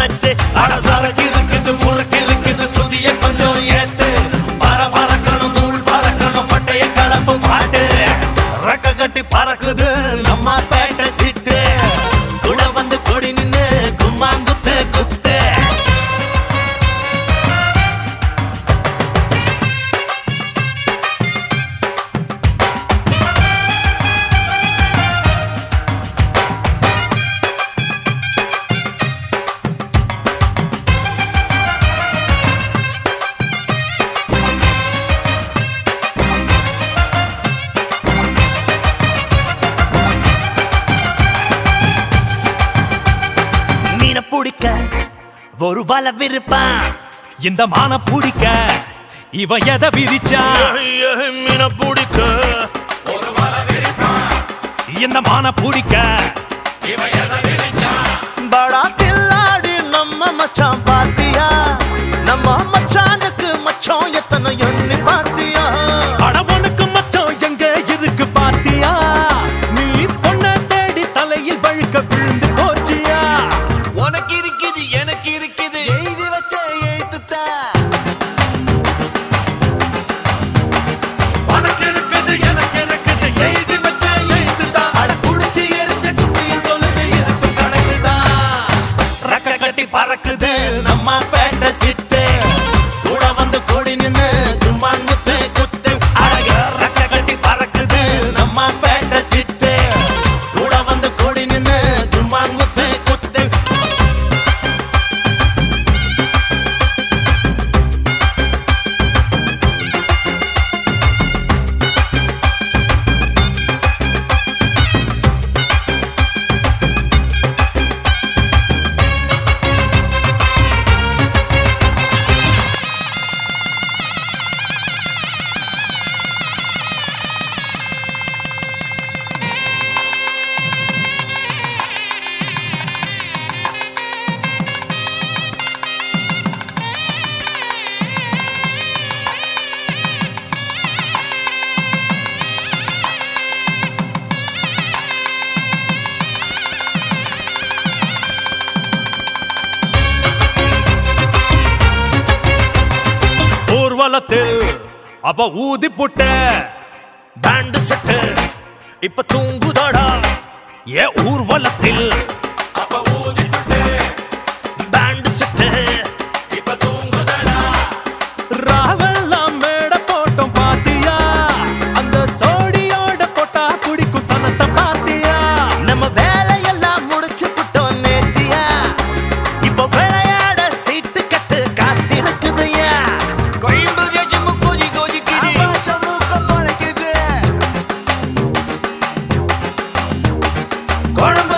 வந்தாச்சு அடசரக்கு இருக்குது முறுக்கு இருக்குது சுதிய கொஞ்சம் ஏத்து பர பறக்கணும் தூள் பறக்கணும் பட்டைய கலப்பு பாட்டு ரெக்க கட்டி பறக்குது நம்ம பேட்டை சிட்டு கூட வந்து கொடி நின்னு கும்மாங்குத்து குத்து மீனை பிடிக்க ஒரு வலை விருப்பான் இந்த மான பிடிக்க இவ எதை விரிச்சா மீனை பிடிக்க இந்த மான பிடிக்க படா தில்லாடி நம்ம மச்சான் பாத்தியா நம்ம மச்சானுக்கு மச்சான் எத்தனை எண்ணி பாத்தியா அடவனுக்கு மச்சம் எங்க இருக்கு பாத்தியா நீ பொண்ண தேடி தலையில் வழுக்க விழுந்து போச்சியா உனக்கு இருக்குது எனக்கு இருக்குது எழுதி வச்ச எழுத்துத்தா உனக்கு இருக்குது எனக்கு இருக்குது எழுதி வச்ச எழுத்துதான் அட குடிச்சு எரிஞ்ச குட்டிய சொல்லுது இருப்பு கணக்குதான் ரக்க கட்டி பறக்குது நம்ம பேட்ட சிட்டு கூட வந்து கூடி நின்னு சும்மா குத்து குத்து அழக ரக்க கட்டி பறக்குது நம்ம பேட்ட சிட்டு கூட வந்து கூடி நின்னு சும்மா குத்து குத்து ஊர்வலத்தில் அவ ஊதி புட்ட பேண்ட் செட்டு இப்ப தூங்குதாடா ஏ ஊர்வலத்தில் பேண்ட் செட்டு இப்ப தூங்குதாடா ராவெல்லாம் மேட போட்டோம் பாத்தியா அந்த சோடியோட போட்டா குடிக்கும் சனத்தை பாத்தியா நம்ம வேலையெல்லாம் முடிச்சு புட்டோம் நேத்தியா இப்ப விளையாட சீட்டு கட்டு காத்திருக்குதுயா கோயம்புத்தூர் ஜிம்மு கோஜி கோஜிக்குது மூக்க தொலைக்குது குழம்பு